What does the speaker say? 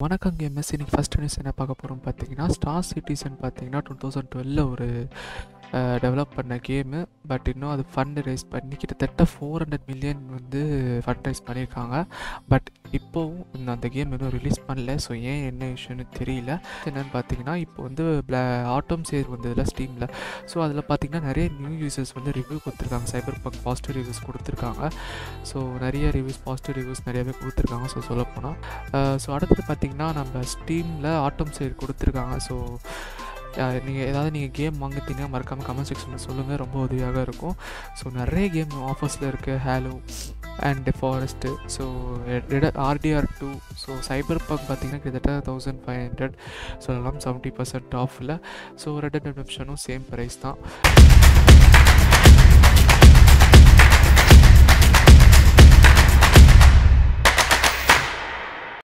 வணக்கம் கேமர்ஸ் இன்னைக்கு first news என்ன பார்க்க போகிறோம் பார்த்தீங்கன்னா ஸ்டார் சிட்டிசன் பார்த்தீங்கன்னா டூ தௌசண்ட் டுவெலில் ஒரு டெவலப் பண்ண கேமு பட் இன்னும் அது ஃபண்ட் ரைஸ் பண்ணி கிட்டத்தட்ட ஃபோர் ஹண்ட்ரட் மில்லியன் வந்து ஃபண்ட் ரைஸ் பண்ணியிருக்காங்க பட் இப்போவும் இந்த அந்த கேம் இன்னும் ரிலீஸ் பண்ணல ஸோ ஏன் என்ன இஷ்யூன்னு தெரியல என்னென்னு பார்த்தீங்கன்னா இப்போ வந்து பிளா ஆட்டம் சேர் வந்ததில் ஸ்டீமில் ஸோ அதில் பார்த்தீங்கன்னா நிறைய நியூ யூசர்ஸ் வந்து ரிவ்யூ கொடுத்துருக்காங்க சைபர் பக் பாசிட்டிவ் ரிவ்யூஸ் கொடுத்துருக்காங்க ஸோ நிறைய ரிவ்யூஸ் பாசிட்டிவ் ரிவ்யூஸ் நிறையவே கொடுத்துருக்காங்க ஸோ சொல்லப்போனால் ஸோ அடுத்தது பார்த்தீங்கன்னா நம்ம ஸ்டீமில் ஆட்டம் சேர் கொடுத்துருக்காங்க ஸோ நீங்கள் ஏதாவது நீங்கள் கேம் வாங்கிட்டீங்கன்னா மறக்காமல் கமெண்ட் செக்ஷனில் சொல்லுங்கள் ரொம்ப உதவியாக இருக்கும் ஸோ நிறைய கேம் ஆஃபர்ஸில் இருக்குது Halo and forest so RDR two so Cyberpunk பார்த்தீங்கன்னா கிட்டத்தட்ட தௌசண்ட் ஃபைவ் ஹண்ட்ரட் சொல்லலாம் செவன்ட்டி பர்சன்ட் ஆஃபில் so Red Dead same price தான்